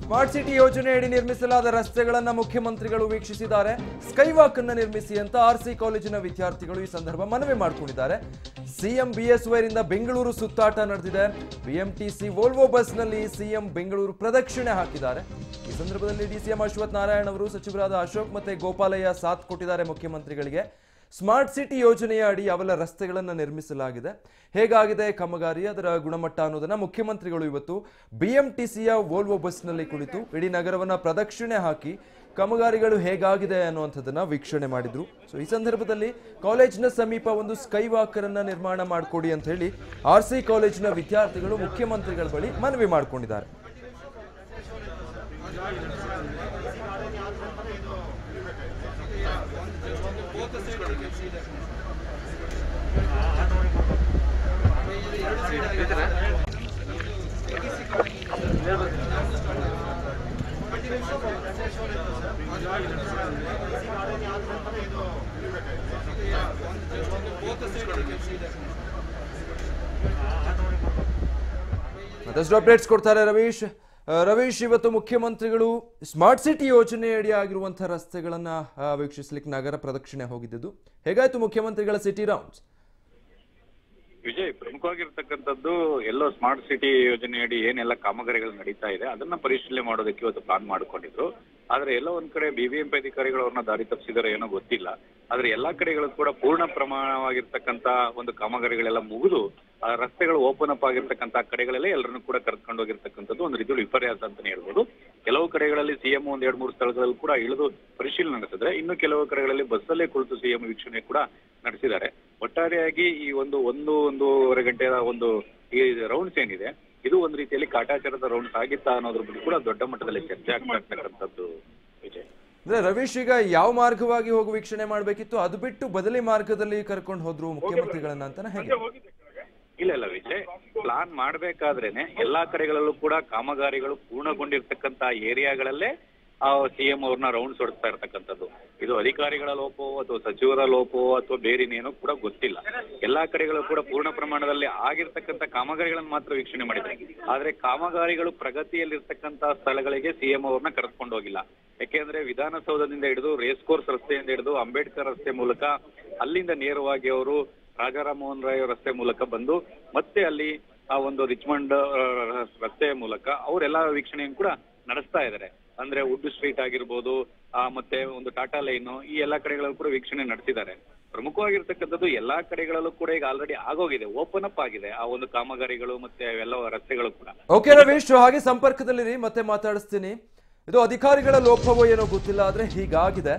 smart city ಯೋಜನೆಯಡಿ ನಿರ್ಮಿಸಲಾದ ರಸ್ತೆಗಳನ್ನ ಮುಖ್ಯಮಂತ್ರಿಗಳು ವೀಕ್ಷಿಸಿದ್ದಾರೆ ಸ್ಕೈ ವಾಕ್ ಅನ್ನ ನಿರ್ಮಿಸಿ ಅಂತ ಆರ್ ಸಿ ಕಾಲೇಜಿನ ವಿದ್ಯಾರ್ಥಿಗಳು ಈ ಸಂದರ್ಭ ಮನವಿ ಮಾಡಿಕೊಂಡಿದ್ದಾರೆ ಸಿಎಂ ಬಿಎಸ್ವೈ ರಿಂದ ಬೆಂಗಳೂರು ಸುತ್ತಾಟ ನಡೆದಿದೆ ಬಿಎಂಟಿಸಿ ವೋಲ್ವೋ ಬಸ್ನಲ್ಲಿ ಸಿಎಂ ಬೆಂಗಳೂರು ಪ್ರದಕ್ಷಿಣೆ ಹಾಕಿದ್ದಾರೆ ಈ ಸಂದರ್ಭದಲ್ಲಿ ಡಿಸಿಎಂ ಅಶ್ವಥ್ ನಾರಾಯಣ್ ಅವರು ಸಚಿವರಾದ ಅಶೋಕ್ ಮತ್ತೆ ಗೋಪಾಲಯ್ಯ ಸಾಥ್ ಕೊಟ್ಟಿದ್ದಾರೆ ಮುಖ್ಯಮಂತ್ರಿಗಳಿಗೆ ಸ್ಮಾರ್ಟ್ ಸಿಟಿ ಯೋಜನೆಯ ಅಡಿ ಯಾವೆಲ್ಲ ರಸ್ತೆಗಳನ್ನು ನಿರ್ಮಿಸಲಾಗಿದೆ ಹೇಗಾಗಿದೆ ಕಾಮಗಾರಿ ಅದರ ಗುಣಮಟ್ಟ ಅನ್ನೋದನ್ನ ಮುಖ್ಯಮಂತ್ರಿಗಳು ಇವತ್ತು ಬಿಎಂಟಿಸಿಯ ವೋಲ್ವೋ ಬಸ್ನಲ್ಲಿ ಕುಳಿತು ಇಡೀ ನಗರವನ್ನ ಪ್ರದಕ್ಷಿಣೆ ಹಾಕಿ ಕಾಮಗಾರಿಗಳು ಹೇಗಾಗಿದೆ ಅನ್ನುವಂಥದ್ದನ್ನ ವೀಕ್ಷಣೆ ಮಾಡಿದ್ರು ಸೊ ಈ ಸಂದರ್ಭದಲ್ಲಿ ಕಾಲೇಜಿನ ಸಮೀಪ ಒಂದು ಸ್ಕೈ ವಾಕರ್ ಅನ್ನ ನಿರ್ಮಾಣ ಮಾಡಿಕೊಡಿ ಅಂತ ಹೇಳಿ ಆರ್ ಸಿ ಕಾಲೇಜಿನ ವಿದ್ಯಾರ್ಥಿಗಳು ಮುಖ್ಯಮಂತ್ರಿಗಳ ಬಳಿ ಮನವಿ ಮಾಡಿಕೊಂಡಿದ್ದಾರೆ ಮತ್ತಷ್ಟು ಅಪ್ಡೇಟ್ಸ್ ಕೊಡ್ತಾರೆ ರವೀಶ್ ಆ, ರವೀಶ್ ಇವತ್ತು ಮುಖ್ಯಮಂತ್ರಿಗಳು ಸ್ಮಾರ್ಟ್ ಸಿಟಿ ಯೋಜನೆಯಡಿ ಆಗಿರುವಂತಹ ರಸ್ತೆಗಳನ್ನ ಆ, ವೀಕ್ಷಿಸ್ಲಿಕ್ಕೆ ನಗರ ಪ್ರದಕ್ಷಿಣೆ ಹೋಗಿದ್ದು ಹೇಗಾಯ್ತು ಮುಖ್ಯಮಂತ್ರಿಗಳ ಸಿಟಿ ರೌಂಡ್ಸ್ ವಿಜಯ್ ಪ್ರಮುಖವಾಗಿರ್ತಕ್ಕಂಥದ್ದು ಎಲ್ಲೋ ಸ್ಮಾರ್ಟ್ ಸಿಟಿ ಯೋಜನೆಯಡಿ ಏನೆಲ್ಲ ಕಾಮಗಾರಿಗಳು ನಡೀತಾ ಇದೆ ಅದನ್ನ ಪರಿಶೀಲನೆ ಮಾಡೋದಕ್ಕೆ ಇವತ್ತು ಪ್ಲಾನ್ ಮಾಡ್ಕೊಂಡಿದ್ರು ಆದ್ರೆ ಎಲ್ಲೋ ಒಂದ್ ಕಡೆ ಬಿಬಿಎಂಪಿ ಅಧಿಕಾರಿಗಳು ಅವ್ರನ್ನ ದಾರಿ ತಪ್ಪಿಸಿದಾರೋ ಏನೋ ಗೊತ್ತಿಲ್ಲ ಆದ್ರೆ ಎಲ್ಲಾ ಕಡೆಗಳು ಕೂಡ ಪೂರ್ಣ ಪ್ರಮಾಣವಾಗಿರ್ತಕ್ಕಂತ ಒಂದು ಕಾಮಗಾರಿಗಳೆಲ್ಲ ಮುಗಿದು ಆ ರಸ್ತೆಗಳು ಓಪನ್ ಅಪ್ ಆಗಿರ್ತಕ್ಕಂತ ಕಡೆಗಳೆಲ್ಲ ಎಲ್ಲರನ್ನು ಕೂಡ ಕರ್ಕೊಂಡು ಹೋಗಿರ್ತಕ್ಕಂಥದ್ದು ಒಂದು ರೀತಿಯಲ್ಲಿ ವಿಪರ್ಯಾಸ ಅಂತಾನೆ ಹೇಳ್ಬೋದು ಕೆಲವು ಕಡೆಗಳಲ್ಲಿ ಸಿಎಂ ಒಂದ್ ಎರಡ್ ಮೂರು ಸ್ಥಳಗಳಲ್ಲಿ ಕೂಡ ಇಳಿದು ಪರಿಶೀಲನೆ ನಡೆಸಿದ್ರೆ ಇನ್ನು ಕೆಲವು ಕಡೆಗಳಲ್ಲಿ ಬಸ್ಸಲ್ಲೇ ಕುಳಿತು ಸಿಎಂ ವೀಕ್ಷಣೆ ಕೂಡ ನಡೆಸಿದ್ದಾರೆ ಒಟ್ಟಾರೆಯಾಗಿ ಈ ಒಂದು ಒಂದು ಒಂದೂವರೆ ಗಂಟೆಯ ಒಂದು ಈ ರೌಂಡ್ಸ್ ಏನಿದೆ ಇದು ಒಂದು ರೀತಿಯಲ್ಲಿ ಕಾಟಾಚಾರದ ರೌಂಡ್ಸ್ ಆಗಿತ್ತಾ ಅನ್ನೋದ್ರ ಬಗ್ಗೆ ಕೂಡ ದೊಡ್ಡ ಮಟ್ಟದಲ್ಲಿ ಚರ್ಚೆ ಆಗ್ತಾ ಇರ್ತಕ್ಕಂಥದ್ದು ವಿಜಯ್ ಅಂದ್ರೆ ರವೀಶ್ ಈಗ ಯಾವ ಮಾರ್ಗವಾಗಿ ಹೋಗಿ ವೀಕ್ಷಣೆ ಮಾಡ್ಬೇಕಿತ್ತು ಅದು ಬಿಟ್ಟು ಬದಲಿ ಮಾರ್ಗದಲ್ಲಿ ಕರ್ಕೊಂಡು ಹೋದ್ರು ಮುಖ್ಯಮಂತ್ರಿಗಳನ್ನ ಅಂತಾನೆ ಹೇಗೆ ಇಲ್ಲ ಇಲ್ಲ ವಿಜಯ್ ಪ್ಲಾನ್ ಮಾಡ್ಬೇಕಾದ್ರೇನೆ ಎಲ್ಲಾ ಕಡೆಗಳಲ್ಲೂ ಕೂಡ ಕಾಮಗಾರಿಗಳು ಪೂರ್ಣಗೊಂಡಿರ್ತಕ್ಕಂತ ಏರಿಯಾಗಳಲ್ಲೇ ಆ ಸಿಎಂ ಅವ್ರನ್ನ ರೌಂಡ್ಸ್ ಹೊಡಿಸ್ತಾ ಇರ್ತಕ್ಕಂಥದ್ದು ಇದು ಅಧಿಕಾರಿಗಳ ಲೋಪವೋ ಅಥವಾ ಸಚಿವರ ಲೋಪವೋ ಅಥವಾ ಬೇರೆ ಇನ್ನೇನೋ ಕೂಡ ಗೊತ್ತಿಲ್ಲ ಎಲ್ಲಾ ಕಡೆಗಳು ಕೂಡ ಪೂರ್ಣ ಪ್ರಮಾಣದಲ್ಲಿ ಆಗಿರ್ತಕ್ಕಂಥ ಕಾಮಗಾರಿಗಳನ್ನು ಮಾತ್ರ ವೀಕ್ಷಣೆ ಮಾಡಿದ್ದಾರೆ ಆದ್ರೆ ಕಾಮಗಾರಿಗಳು ಪ್ರಗತಿಯಲ್ಲಿರ್ತಕ್ಕಂಥ ಸ್ಥಳಗಳಿಗೆ ಸಿಎಂ ಅವ್ರನ್ನ ಕರೆದುಕೊಂಡು ಹೋಗಿಲ್ಲ ಯಾಕೆಂದ್ರೆ ವಿಧಾನಸೌಧದಿಂದ ಹಿಡಿದು ರೇಸ್ ಕೋರ್ಸ್ ರಸ್ತೆಯಿಂದ ಹಿಡಿದು ಅಂಬೇಡ್ಕರ್ ರಸ್ತೆ ಮೂಲಕ ಅಲ್ಲಿಂದ ನೇರವಾಗಿ ಅವರು ರಾಜಾರಾಮ್ ಮೋಹನ್ ರಾಯ್ ರಸ್ತೆ ಮೂಲಕ ಬಂದು ಮತ್ತೆ ಅಲ್ಲಿ ಆ ಒಂದು ರಿಚ್ಮಂಡ್ ಆ, ರಸ್ತೆಯ ಮೂಲಕ ಅವರೆಲ್ಲ ವೀಕ್ಷಣೆಯನ್ನು ಕೂಡ ನಡೆಸ್ತಾ ಇದ್ದಾರೆ ಅಂದ್ರೆ ವುಡ್ ಸ್ಟ್ರೀಟ್ ಆಗಿರ್ಬೋದು ಆ ಮತ್ತೆ ಒಂದು ಟಾಟಾ ಲೈನ್ ಈ ಎಲ್ಲಾ ಕಡೆಗಳಲ್ಲೂ ಕೂಡ ವೀಕ್ಷಣೆ ನಡೆಸಿದ್ದಾರೆ ಪ್ರಮುಖವಾಗಿರ್ತಕ್ಕಂಥದ್ದು ಎಲ್ಲಾ ಕಡೆಗಳಲ್ಲೂ ಕೂಡ ಈಗ ಆಲ್ರೆಡಿ ಆಗೋಗಿದೆ ಓಪನ್ ಅಪ್ ಆಗಿದೆ ಆ ಒಂದು ಕಾಮಗಾರಿಗಳು ಮತ್ತೆ ಎಲ್ಲ ರಸ್ತೆಗಳು ಕೂಡ ಓಕೆ ರವೀಶ್ ಹಾಗೆ ಸಂಪರ್ಕದಲ್ಲಿರಿ ಮತ್ತೆ ಮಾತಾಡಿಸ್ತೀನಿ ಇದು ಅಧಿಕಾರಿಗಳ ಲೋಪವೋ ಏನೋ ಗೊತ್ತಿಲ್ಲ ಆದ್ರೆ ಹೀಗಾಗಿದೆ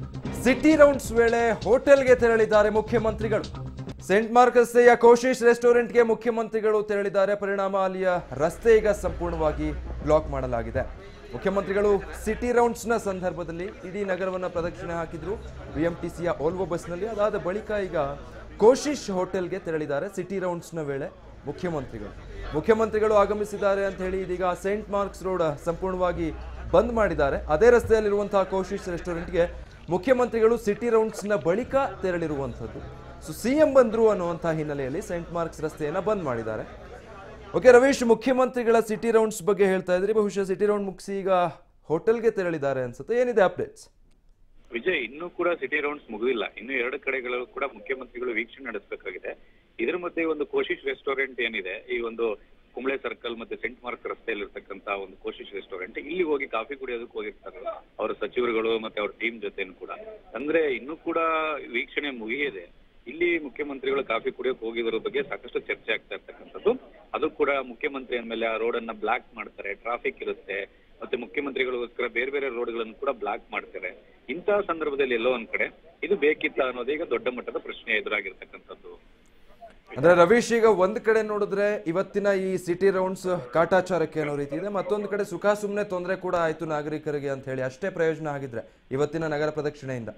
ಸಿಟಿ ರೌಂಡ್ಸ್ ವೇಳೆ ಹೋಟೆಲ್ಗೆ ತೆರಳಿದ್ದಾರೆ ಮುಖ್ಯಮಂತ್ರಿಗಳು ಸೆಂಟ್ ಮಾರ್ಕ್ ರಸ್ತೆಯ ಕೋಶಿಶ್ ರೆಸ್ಟೋರೆಂಟ್ಗೆ ಮುಖ್ಯಮಂತ್ರಿಗಳು ತೆರಳಿದ್ದಾರೆ ಪರಿಣಾಮ ಅಲ್ಲಿಯ ರಸ್ತೆ ಈಗ ಸಂಪೂರ್ಣವಾಗಿ ಬ್ಲಾಕ್ ಮಾಡಲಾಗಿದೆ ಮುಖ್ಯಮಂತ್ರಿಗಳು ಸಿಟಿ ರೌಂಡ್ಸ್ನ ಸಂದರ್ಭದಲ್ಲಿ ಇಡೀ ನಗರವನ್ನ ಪ್ರದಕ್ಷಿಣೆ ಹಾಕಿದ್ರು ಬಿಎಂಟಿಸಿಯ ಓಲ್ವೋ ಬಸ್ನಲ್ಲಿ ಅದಾದ ಬಳಿಕ ಈಗ ಕೋಶಿಶ್ ಹೋಟೆಲ್ಗೆ ತೆರಳಿದ್ದಾರೆ ಸಿಟಿ ರೌಂಡ್ಸ್ನ ವೇಳೆ ಮುಖ್ಯಮಂತ್ರಿಗಳು ಮುಖ್ಯಮಂತ್ರಿಗಳು ಆಗಮಿಸಿದ್ದಾರೆ ಅಂತ ಹೇಳಿ ಇದೀಗ ಸೆಂಟ್ ಮಾರ್ಕ್ಸ್ ರೋಡ್ ಸಂಪೂರ್ಣವಾಗಿ ಬಂದ್ ಮಾಡಿದ್ದಾರೆ ಅದೇ ರಸ್ತೆಯಲ್ಲಿರುವಂತಹ ಕೋಶಿಶ್ ರೆಸ್ಟೋರೆಂಟ್ಗೆ ಮುಖ್ಯಮಂತ್ರಿಗಳು ಸಿಟಿ ರೌಂಡ್ಸ್ನ ಬಳಿಕ ತೆರಳಿರುವಂಥದ್ದು ಸೊ ಸಿಎಂ ಬಂದ್ರು ಅನ್ನುವಂತಹ ಹಿನ್ನೆಲೆಯಲ್ಲಿ ಸೆಂಟ್ ಮಾರ್ಕ್ಸ್ ರಸ್ತೆಯನ್ನ ಬಂದ್ ಮಾಡಿದ್ದಾರೆ ಓಕೆ ರವೀಶ್ ಮುಖ್ಯಮಂತ್ರಿಗಳ ಸಿಟಿ ರೌಂಡ್ಸ್ ಬಗ್ಗೆ ಹೇಳ್ತಾ ಇದ್ರಿ ಬಹುಶಃ ಸಿಟಿ ರೌಂಡ್ ಮುಗಿಸಿ ಈಗ ಹೋಟೆಲ್ಗೆ ತೆರಳಿದ್ದಾರೆ ಅನ್ಸುತ್ತೆ ಏನಿದೆ ಅಪ್ಡೇಟ್ಸ್ ವಿಜಯ್ ಇನ್ನೂ ಕೂಡ ಸಿಟಿ ರೌಂಡ್ಸ್ ಮುಗಿದಿಲ್ಲ ಇನ್ನು ಎರಡು ಕಡೆಗಳಲ್ಲೂ ಕೂಡ ಮುಖ್ಯಮಂತ್ರಿಗಳು ವೀಕ್ಷಣೆ ನಡೆಸಬೇಕಾಗಿದೆ ಇದ್ರ ಮಧ್ಯೆ ಒಂದು ಕೋಶಿಶ್ ರೆಸ್ಟೋರೆಂಟ್ ಏನಿದೆ ಈ ಒಂದು ಕುಂಬ್ಳೆ ಸರ್ಕಲ್ ಮತ್ತೆ ಸೆಂಟ್ ಮಾರ್ಕ್ ರಸ್ತೆಯಲ್ಲಿರ್ತಕ್ಕಂತ ಒಂದು ಕೋಶಿಶ್ ರೆಸ್ಟೋರೆಂಟ್ ಇಲ್ಲಿ ಹೋಗಿ ಕಾಫಿ ಕುಡಿಯೋದಕ್ಕೆ ಹೋಗಿರ್ತಾರೆ ಅವರ ಸಚಿವರುಗಳು ಮತ್ತೆ ಅವ್ರ ಟೀಮ್ ಜೊತೆನೂ ಕೂಡ ಅಂದ್ರೆ ಇನ್ನೂ ಕೂಡ ವೀಕ್ಷಣೆ ಮುಗಿಯದೆ ಇಲ್ಲಿ ಮುಖ್ಯಮಂತ್ರಿಗಳು ಕಾಫಿ ಕುಡಿಯೋಕೆ ಹೋಗಿದ್ರ ಬಗ್ಗೆ ಸಾಕಷ್ಟು ಚರ್ಚೆ ಆಗ್ತಾ ಇರ್ತಕ್ಕಂಥದ್ದು ಅದು ಕೂಡ ಮುಖ್ಯಮಂತ್ರಿ ಅಂದ್ಮೇಲೆ ಆ ರೋಡ್ ಅನ್ನ ಬ್ಲಾಕ್ ಮಾಡ್ತಾರೆ ಟ್ರಾಫಿಕ್ ಇರುತ್ತೆ ಮತ್ತೆ ಮುಖ್ಯಮಂತ್ರಿಗಳಿಗೋಸ್ಕರ ಬೇರೆ ಬೇರೆ ರೋಡ್ಗಳನ್ನು ಕೂಡ ಬ್ಲಾಕ್ ಮಾಡ್ತಾರೆ ಇಂತಹ ಸಂದರ್ಭದಲ್ಲಿ ಎಲ್ಲೋ ಒಂದ್ ಕಡೆ ಇದು ಬೇಕಿತ್ತ ಅನ್ನೋದೇ ಈಗ ದೊಡ್ಡ ಮಟ್ಟದ ಪ್ರಶ್ನೆ ಎದುರಾಗಿರ್ತಕ್ಕಂಥದ್ದು ಅಂದ್ರೆ ರವೀಶ್ ಈಗ ಒಂದ್ ಕಡೆ ನೋಡಿದ್ರೆ ಇವತ್ತಿನ ಈ ಸಿಟಿ ರೌಂಡ್ಸ್ ಕಾಟಾಚಾರಕ್ಕೆ ಅನ್ನೋ ರೀತಿ ಇದೆ ಮತ್ತೊಂದು ಕಡೆ ಸುಖ ಸುಮ್ಮನೆ ತೊಂದರೆ ಕೂಡ ಆಯ್ತು ನಾಗರಿಕರಿಗೆ ಅಂತ ಹೇಳಿ ಅಷ್ಟೇ ಪ್ರಯೋಜನ ಆಗಿದ್ರೆ ಇವತ್ತಿನ ನಗರ ಪ್ರದಕ್ಷಿಣೆಯಿಂದ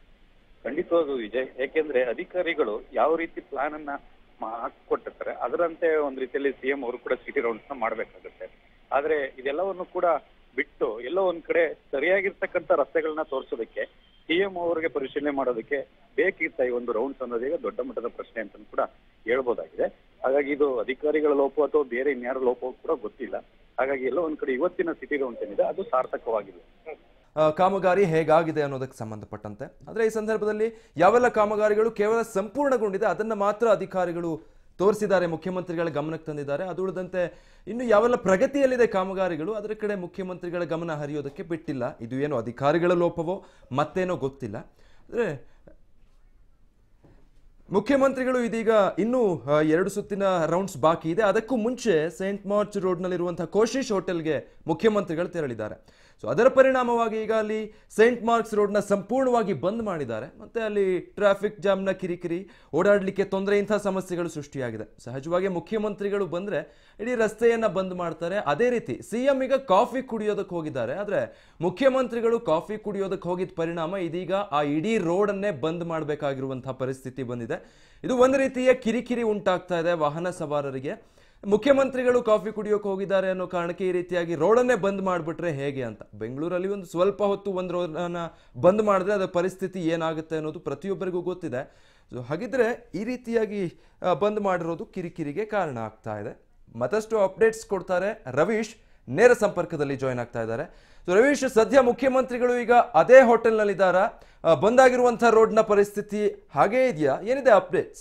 ಖಂಡಿತವಾಗೂ ವಿಜಯ್ ಯಾಕೆಂದ್ರೆ ಅಧಿಕಾರಿಗಳು ಯಾವ ರೀತಿ ಪ್ಲಾನ್ ಅನ್ನ ಮಾ- ಹಾಕಿಕೊಟ್ಟಿರ್ತಾರೆ ಅದರಂತೆ ಒಂದ್ ರೀತಿಯಲ್ಲಿ ಸಿಎಂ ಅವರು ಕೂಡ ಸಿಟಿ ರೌಂಡ್ಸ್ ನ ಮಾಡ್ಬೇಕಾಗುತ್ತೆ ಆದ್ರೆ ಇದೆಲ್ಲವನ್ನು ಕೂಡ ಬಿಟ್ಟು ಎಲ್ಲೋ ಒಂದ್ ಕಡೆ ಸರಿಯಾಗಿರ್ತಕ್ಕಂಥ ರಸ್ತೆಗಳನ್ನ ತೋರಿಸೋದಕ್ಕೆ ಸಿಎಂ ಅವರಿಗೆ ಪರಿಶೀಲನೆ ಮಾಡೋದಕ್ಕೆ ಬೇಕಿತ್ತ ಈ ಒಂದು ರೌಂಡ್ಸ್ ಅನ್ನೋದೀಗ ದೊಡ್ಡ ಮಟ್ಟದ ಪ್ರಶ್ನೆ ಅಂತ ಕೂಡ ಹೇಳ್ಬೋದಾಗಿದೆ ಹಾಗಾಗಿ ಇದು ಅಧಿಕಾರಿಗಳ ಲೋಪ ಅಥವಾ ಬೇರೆ ಇನ್ಯಾರ ಲೋಪ ಕೂಡ ಗೊತ್ತಿಲ್ಲ ಹಾಗಾಗಿ ಎಲ್ಲೋ ಒಂದ್ ಕಡೆ ಇವತ್ತಿನ ಸಿಟಿ ರೌಂಡ್ಸ್ ಏನಿದೆ ಅದು ಸಾರ್ಥಕವಾಗಿದೆ ಆ, ಕಾಮಗಾರಿ ಹೇಗಾಗಿದೆ ಅನ್ನೋದಕ್ಕೆ ಸಂಬಂಧಪಟ್ಟಂತೆ ಆದರೆ ಈ ಸಂದರ್ಭದಲ್ಲಿ ಯಾವೆಲ್ಲ ಕಾಮಗಾರಿಗಳು ಕೇವಲ ಸಂಪೂರ್ಣಗೊಂಡಿದೆ ಅದನ್ನ ಮಾತ್ರ ಅಧಿಕಾರಿಗಳು ತೋರಿಸಿದ್ದಾರೆ ಮುಖ್ಯಮಂತ್ರಿಗಳ ಗಮನಕ್ಕೆ ತಂದಿದ್ದಾರೆ ಅದು ಉಳಿದಂತೆ ಇನ್ನು ಯಾವೆಲ್ಲ ಪ್ರಗತಿಯಲ್ಲಿದೆ ಕಾಮಗಾರಿಗಳು ಅದರ ಕಡೆ ಮುಖ್ಯಮಂತ್ರಿಗಳ ಗಮನ ಹರಿಯೋದಕ್ಕೆ ಬಿಟ್ಟಿಲ್ಲ ಇದು ಏನು ಅಧಿಕಾರಿಗಳ ಲೋಪವೋ ಮತ್ತೇನೋ ಗೊತ್ತಿಲ್ಲ ಅಂದರೆ ಮುಖ್ಯಮಂತ್ರಿಗಳು ಇದೀಗ ಇನ್ನೂ ಆ, ಎರಡು ಸುತ್ತಿನ ರೌಂಡ್ಸ್ ಬಾಕಿ ಇದೆ ಅದಕ್ಕೂ ಮುಂಚೆ ಸೇಂಟ್ ಮಾರ್ಚ್ ರೋಡ್ನಲ್ಲಿರುವಂತಹ ಕೋಶಿಶ್ ಹೋಟೆಲ್ಗೆ ಮುಖ್ಯಮಂತ್ರಿಗಳು ತೆರಳಿದ್ದಾರೆ ಸೊ ಅದರ ಪರಿಣಾಮವಾಗಿ ಈಗ ಅಲ್ಲಿ ಸೇಂಟ್ ಮಾರ್ಕ್ಸ್ ರೋಡ್ನ ಸಂಪೂರ್ಣವಾಗಿ ಬಂದ್ ಮಾಡಿದ್ದಾರೆ ಮತ್ತೆ ಅಲ್ಲಿ ಟ್ರಾಫಿಕ್ ಜಾಮ್ನ ಕಿರಿಕಿರಿ ಓಡಾಡಲಿಕ್ಕೆ ತೊಂದರೆ ಇಂಥ ಸಮಸ್ಯೆಗಳು ಸೃಷ್ಟಿಯಾಗಿದೆ ಸಹಜವಾಗಿ ಮುಖ್ಯಮಂತ್ರಿಗಳು ಬಂದ್ರೆ ಇಡೀ ರಸ್ತೆಯನ್ನ ಬಂದ್ ಮಾಡ್ತಾರೆ ಅದೇ ರೀತಿ ಸಿಎಂ ಈಗ ಕಾಫಿ ಕುಡಿಯೋದಕ್ಕೆ ಹೋಗಿದ್ದಾರೆ ಆದ್ರೆ ಮುಖ್ಯಮಂತ್ರಿಗಳು ಕಾಫಿ ಕುಡಿಯೋದಕ್ಕೆ ಹೋಗಿದ್ದ ಪರಿಣಾಮ ಇದೀಗ ಆ ಇಡೀ ರೋಡನ್ನೇ ಬಂದ್ ಮಾಡಬೇಕಾಗಿರುವಂತಹ ಪರಿಸ್ಥಿತಿ ಬಂದಿದೆ ಇದು ಒಂದು ರೀತಿಯ ಕಿರಿಕಿರಿ ಉಂಟಾಗ್ತಾ ಇದೆ ವಾಹನ ಸವಾರರಿಗೆ ಮುಖ್ಯಮಂತ್ರಿಗಳು ಕಾಫಿ ಕುಡಿಯೋಕೆ ಹೋಗಿದ್ದಾರೆ ಅನ್ನೋ ಕಾರಣಕ್ಕೆ ಈ ರೀತಿಯಾಗಿ ರೋಡನ್ನೇ ಬಂದ್ ಮಾಡಿಬಿಟ್ರೆ ಹೇಗೆ ಅಂತ ಬೆಂಗಳೂರಲ್ಲಿ ಒಂದು ಸ್ವಲ್ಪ ಹೊತ್ತು ಒಂದು ರೋಡನ್ನ ಬಂದ್ ಮಾಡಿದ್ರೆ ಅದರ ಪರಿಸ್ಥಿತಿ ಏನಾಗುತ್ತೆ ಅನ್ನೋದು ಪ್ರತಿಯೊಬ್ಬರಿಗೂ ಗೊತ್ತಿದೆ ಸೊ ಹಾಗಿದ್ರೆ ಈ ರೀತಿಯಾಗಿ ಆ, ಬಂದ್ ಮಾಡಿರೋದು ಕಿರಿಕಿರಿಗೆ ಕಾರಣ ಆಗ್ತಾ ಇದೆ ಮತ್ತಷ್ಟು ಅಪ್ಡೇಟ್ಸ್ ಕೊಡ್ತಾರೆ ರವೀಶ್ ನೇರ ಸಂಪರ್ಕದಲ್ಲಿ ಜಾಯ್ನ್ ಆಗ್ತಾ ಇದ್ದಾರೆ ಸೊ ರವೀಶ್ ಸದ್ಯ ಮುಖ್ಯಮಂತ್ರಿಗಳು ಈಗ ಅದೇ ಹೋಟೆಲ್ನಲ್ಲಿದ್ದಾರಾ ಆ, ಬಂದಾಗಿರುವಂತಹ ರೋಡ್ನ ಪರಿಸ್ಥಿತಿ ಹಾಗೇ ಇದೆಯಾ ಏನಿದೆ ಅಪ್ಡೇಟ್ಸ್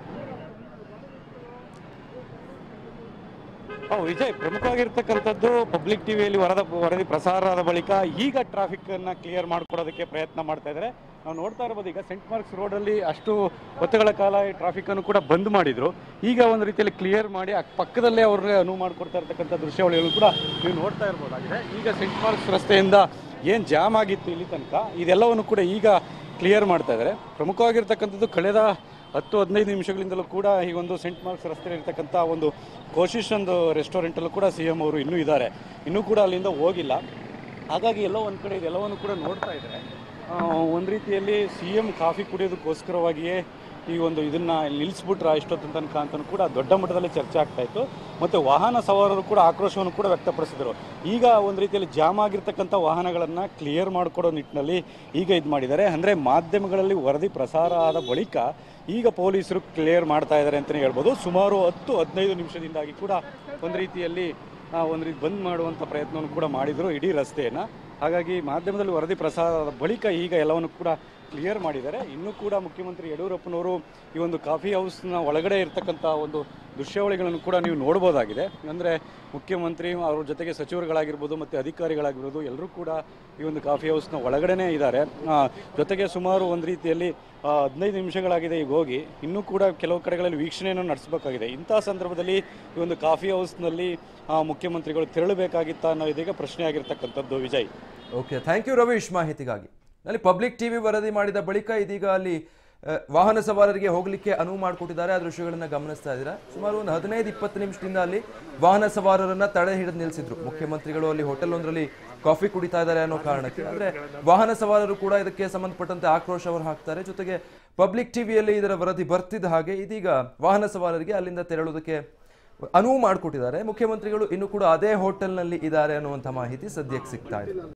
ಓ ವಿಜಯ್ ಪ್ರಮುಖವಾಗಿರ್ತಕ್ಕಂಥದ್ದು ಪಬ್ಲಿಕ್ ಟಿವಿಯಲ್ಲಿ ವರದ ವರದಿ ಪ್ರಸಾರ ಆದ ಬಳಿಕ ಈಗ ಟ್ರಾಫಿಕ್ ಅನ್ನ ಕ್ಲಿಯರ್ ಮಾಡ್ಕೊಡೋದಕ್ಕೆ ಪ್ರಯತ್ನ ಮಾಡ್ತಾ ಇದ್ದಾರೆ ನಾವು ನೋಡ್ತಾ ಇರ್ಬೋದು ಈಗ ಸೆಂಟ್ ಮಾರ್ಕ್ಸ್ ರೋಡಲ್ಲಿ ಅಷ್ಟು ಹೊತ್ತುಗಳ ಕಾಲ ಈ ಟ್ರಾಫಿಕ್ ಅನ್ನು ಕೂಡ ಬಂದ್ ಮಾಡಿದ್ರು ಈಗ ಒಂದು ರೀತಿಯಲ್ಲಿ ಕ್ಲಿಯರ್ ಮಾಡಿ ಅಕ್ ಪಕ್ಕದಲ್ಲೇ ಅವ್ರಿಗೆ ಅನುವು ಮಾಡಿಕೊಡ್ತಾ ಇರ್ತಕ್ಕಂಥ ದೃಶ್ಯಾವಳಿಗಳು ಕೂಡ ನೀವು ನೋಡ್ತಾ ಇರ್ಬೋದಾಗಿದೆ ಈಗ ಸೆಂಟ್ ಮಾರ್ಕ್ಸ್ ರಸ್ತೆಯಿಂದ ಏನು ಜಾಮ್ ಆಗಿತ್ತು ಇಲ್ಲಿ ತನಕ ಇದೆಲ್ಲವನ್ನು ಕೂಡ ಈಗ ಕ್ಲಿಯರ್ ಮಾಡ್ತಾ ಇದ್ದಾರೆ ಪ್ರಮುಖವಾಗಿರ್ತಕ್ಕಂಥದ್ದು ಕಳೆದ ಹತ್ತು ಹದಿನೈದು ನಿಮಿಷಗಳಿಂದಲೂ ಕೂಡ ಈ ಒಂದು ಸೆಂಟ್ ಮಾರ್ಕ್ಸ್ ರಸ್ತೆಯಲ್ಲಿ ಇರ್ತಕ್ಕಂಥ ಒಂದು ಕೋಶಿಶ್ ಒಂದು ರೆಸ್ಟೋರೆಂಟಲ್ಲೂ ಕೂಡ ಸಿ ಎಂ ಅವರು ಇನ್ನೂ ಇದ್ದಾರೆ ಇನ್ನೂ ಕೂಡ ಅಲ್ಲಿಂದ ಹೋಗಿಲ್ಲ ಹಾಗಾಗಿ ಎಲ್ಲೋ ಒಂದು ಕಡೆ ಇದೆಲ್ಲವನ್ನು ಕೂಡ ನೋಡ್ತಾ ಇದ್ದಾರೆ ಒಂದು ರೀತಿಯಲ್ಲಿ ಸಿ ಎಂ ಕಾಫಿ ಕುಡಿಯೋದಕ್ಕೋಸ್ಕರವಾಗಿಯೇ ಈ ಒಂದು ಇದನ್ನ ನಿಲ್ಲಿಸ್ಬಿಟ್ರ ಇಷ್ಟೊತ್ತು ತನಕ ಅಂತಲೂ ಕೂಡ ದೊಡ್ಡ ಮಟ್ಟದಲ್ಲಿ ಚರ್ಚೆ ಆಗ್ತಾ ಇತ್ತು ಮತ್ತು ವಾಹನ ಸವಾರರು ಕೂಡ ಆಕ್ರೋಶವನ್ನು ಕೂಡ ವ್ಯಕ್ತಪಡಿಸಿದರು ಈಗ ಒಂದು ರೀತಿಯಲ್ಲಿ ಜಾಮ್ ಆಗಿರ್ತಕ್ಕಂಥ ವಾಹನಗಳನ್ನು ಕ್ಲಿಯರ್ ಮಾಡಿಕೊಡೋ ನಿಟ್ಟಿನಲ್ಲಿ ಈಗ ಇದು ಮಾಡಿದ್ದಾರೆ ಅಂದರೆ ಮಾಧ್ಯಮಗಳಲ್ಲಿ ವರದಿ ಪ್ರಸಾರ ಆದ ಬಳಿಕ ಈಗ ಪೊಲೀಸರು ಕ್ಲಿಯರ್ ಮಾಡ್ತಾ ಇದ್ದಾರೆ ಅಂತಲೇ ಹೇಳ್ಬೋದು ಸುಮಾರು ಹತ್ತು ಹದಿನೈದು ನಿಮಿಷದಿಂದಾಗಿ ಕೂಡ ಒಂದು ರೀತಿಯಲ್ಲಿ ಆ, ಒಂದು ರೀತಿ ಬಂದ್ ಮಾಡುವಂಥ ಪ್ರಯತ್ನವನ್ನು ಕೂಡ ಮಾಡಿದರು ಇಡೀ ರಸ್ತೆಯನ್ನು ಹಾಗಾಗಿ ಮಾಧ್ಯಮದಲ್ಲಿ ವರದಿ ಪ್ರಸಾರದ ಬಳಿಕ ಈಗ ಎಲ್ಲವನ್ನು ಕೂಡ ಕ್ಲಿಯರ್ ಮಾಡಿದ್ದಾರೆ ಇನ್ನೂ ಕೂಡ ಮುಖ್ಯಮಂತ್ರಿ ಯಡಿಯೂರಪ್ಪನವರು ಈ ಒಂದು ಕಾಫಿ ಹೌಸ್ನ ಒಳಗಡೆ ಇರ್ತಕ್ಕಂಥ ಒಂದು ದೃಶ್ಯಾವಳಿಗಳನ್ನು ಕೂಡ ನೀವು ನೋಡ್ಬೋದಾಗಿದೆ ಅಂದರೆ ಮುಖ್ಯಮಂತ್ರಿ ಅವ್ರ ಜೊತೆಗೆ ಸಚಿವರುಗಳಾಗಿರ್ಬೋದು ಮತ್ತು ಅಧಿಕಾರಿಗಳಾಗಿರ್ಬೋದು ಎಲ್ಲರೂ ಕೂಡ ಈ ಒಂದು ಕಾಫಿ ಹೌಸ್ನ ಒಳಗಡೆನೇ ಇದ್ದಾರೆ ಆ, ಜೊತೆಗೆ ಸುಮಾರು ಒಂದು ರೀತಿಯಲ್ಲಿ ಆ, ಹದಿನೈದು ನಿಮಿಷಗಳಾಗಿದೆ ಈಗ ಹೋಗಿ ಇನ್ನೂ ಕೂಡ ಕೆಲವು ಕಡೆಗಳಲ್ಲಿ ವೀಕ್ಷಣೆಯನ್ನು ನಡೆಸಬೇಕಾಗಿದೆ ಇಂಥ ಸಂದರ್ಭದಲ್ಲಿ ಈ ಒಂದು ಕಾಫಿ ಹೌಸ್ನಲ್ಲಿ ಆ, ಮುಖ್ಯಮಂತ್ರಿಗಳು ತೆರಳಬೇಕಾಗಿತ್ತ ಅನ್ನೋ ಇದೀಗ ಪ್ರಶ್ನೆ ಆಗಿರ್ತಕ್ಕಂಥದ್ದು Vijay okay thank you Ravish ಮಾಹಿತಿಗಾಗಿ ಅಲ್ಲಿ ಪಬ್ಲಿಕ್ ಟಿವಿ ವರದಿ ಮಾಡಿದ ಬಳಿಕ ಇದೀಗ ಅಲ್ಲಿ ಆ, ವಾಹನ ಸವಾರರಿಗೆ ಹೋಗಲಿಕ್ಕೆ ಅನುವು ಮಾಡಿಕೊಟ್ಟಿದ್ದಾರೆ ಆ ದೃಶ್ಯಗಳನ್ನ ಗಮನಿಸ್ತಾ ಇದ್ದೀರಾ ಸುಮಾರು ಒಂದು ಹದಿನೈದು ಇಪ್ಪತ್ತು ನಿಮಿಷದಿಂದ ಅಲ್ಲಿ ವಾಹನ ಸವಾರರನ್ನ ತಡೆ ಹಿಡಿದು ನಿಲ್ಲಿಸಿದ್ರು ಮುಖ್ಯಮಂತ್ರಿಗಳು ಅಲ್ಲಿ ಹೋಟೆಲ್ ಒಂದರಲ್ಲಿ ಕಾಫಿ ಕುಡಿತಾ ಇದ್ದಾರೆ ಅನ್ನೋ ಕಾರಣಕ್ಕೆ ಅಂದ್ರೆ ವಾಹನ ಸವಾರರು ಕೂಡ ಇದಕ್ಕೆ ಸಂಬಂಧಪಟ್ಟಂತೆ ಆಕ್ರೋಶವನ್ನು ಹಾಕ್ತಾರೆ ಜೊತೆಗೆ ಪಬ್ಲಿಕ್ ಟಿವಿಯಲ್ಲಿ ಇದರ ವರದಿ ಬರ್ತಿದ್ದ ಹಾಗೆ ಇದೀಗ ವಾಹನ ಸವಾರರಿಗೆ ಅಲ್ಲಿಂದ ತೆರಳುವುದಕ್ಕೆ ಅನುವು ಮಾಡಿಕೊಟ್ಟಿದ್ದಾರೆ ಮುಖ್ಯಮಂತ್ರಿಗಳು ಇನ್ನು ಕೂಡ ಅದೇ ಹೋಟೆಲ್ನಲ್ಲಿ ಇದ್ದಾರೆ ಅನ್ನುವಂಥ ಮಾಹಿತಿ ಸದ್ಯಕ್ಕೆ ಸಿಗ್ತಾ ಇದೆ